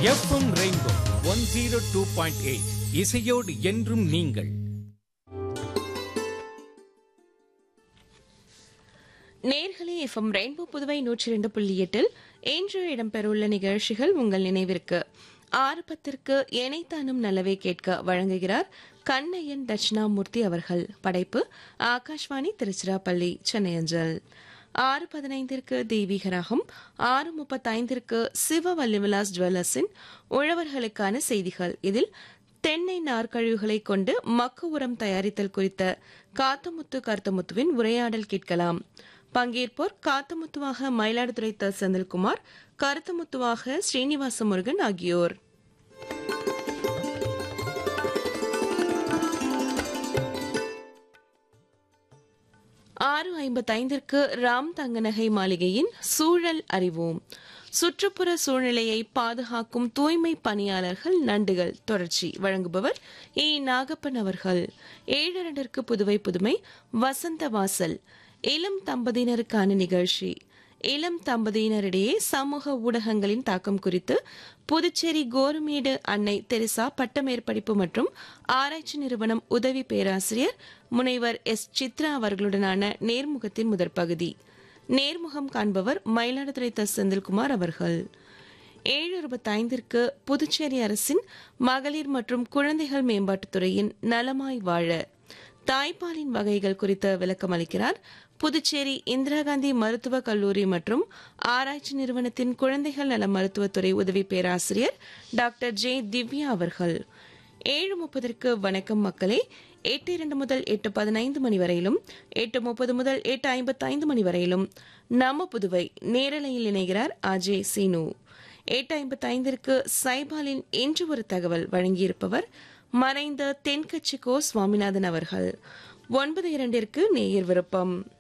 FM rainbow one zero two point eight இசையோடு என்றும் நீங்கள் நேர்களே எஃப்எம் ரெயின்போ புதுவை நூற்றி ரெண்டு புள்ளி எட்டில் இன்று இடம்பெறவுள்ள நிகழ்ச்சிகள் உங்கள் நினைவிற்கு ஆறு பத்திற்கு எனைத்தானும் நல்லவே கேட்க வழங்குகிறார் கண்ணையன் தட்சிணாமூர்த்தி அவர்கள் படைப்பு ஆகாஷ்வாணி திருச்சிராப்பள்ளி சென்னை அஞ்சல் ஆறு பதினைந்திற்கு தெய்வீகராகும் ஆறு முப்பத்தைந்திற்கு சிவ வல்லிவிலாஸ் ஜுவல்லர்ஸின் உழவர்களுக்கான செய்திகள் இதில் தென்னை நார்க்கழிவுகளை கொண்டு மக்கு உரம் தயாரித்தல் குறித்த காத்தமுத்து கருத்தமுத்துவின் உரையாடல் கேட்கலாம் பங்கேற்போர் காத்தமுத்துவாக மயிலாடுதுறை த செந்தில்குமார் கருத்தமுத்துவாக ஸ்ரீனிவாச முருகன் ஆகியோர் ஆறு ஐம்பத்தைந்திற்கு ராம் தங்கநகை மாளிகையின் சூழல் அறிவோம் சுற்றுப்புற சூழ்நிலையை பாதுகாக்கும் தூய்மை பணியாளர்கள் நண்டுகள் தொடர்ச்சி வழங்குபவர் ஏ நாகப்பன் அவர்கள் ஏழு இரண்டிற்கு புதுவை புதுமை வசந்த வாசல் இளம் தம்பதியினருக்கான நிகழ்ச்சி இளம் தம்பதியினரிடையே சமூக ஊடகங்களின் தாக்கம் குறித்து புதுச்சேரி கோருமேடு அன்னை தெரசா பட்டமேற்படிப்பு மற்றும் ஆராய்ச்சி நிறுவனம் உதவி பேராசிரியர் முனைவர் எஸ் சித்ரா அவர்களுடனான நேர்முகத்தின் முதற் பகுதி நேர்முகம் காண்பவர் மயிலாடுதுறை த செந்தில்குமார் அவர்கள் ஏழு இருபத்தைந்திற்கு புதுச்சேரி அரசின் மகளிர் மற்றும் குழந்தைகள் மேம்பாட்டுத்துறையின் நலமாய் வாழ தாய்ப்பாலின் வகைகள் குறித்த விளக்கம் அளிக்கிறார் புதுச்சேரி இந்திரா காந்தி மருத்துவக் கல்லூரி மற்றும் ஆராய்ச்சி நிறுவனத்தின் குழந்தைகள் நல மருத்துவத்துறை உதவி பேராசிரியர் டாக்டர் ஜே திவ்யா அவர்கள் ஏழு முப்பதற்கு வணக்கம் மக்களே எட்டு இரண்டு முதல் எட்டு பதினைந்து மணி வரையிலும் எட்டு முப்பது முதல் எட்டு ஐம்பத்தைந்து மணி வரையிலும் நம்ம புதுவை நேரலையில் இணைகிறார் அஜய் சீனு எட்டு ஐம்பத்தைந்திற்கு சைபாலின் இன்று ஒரு தகவல் வழங்கியிருப்பவர் மறைந்த தென்கட்சி கோ சுவாமிநாதன் அவர்கள் ஒன்பது இரண்டிற்கு நேயர் விருப்பம்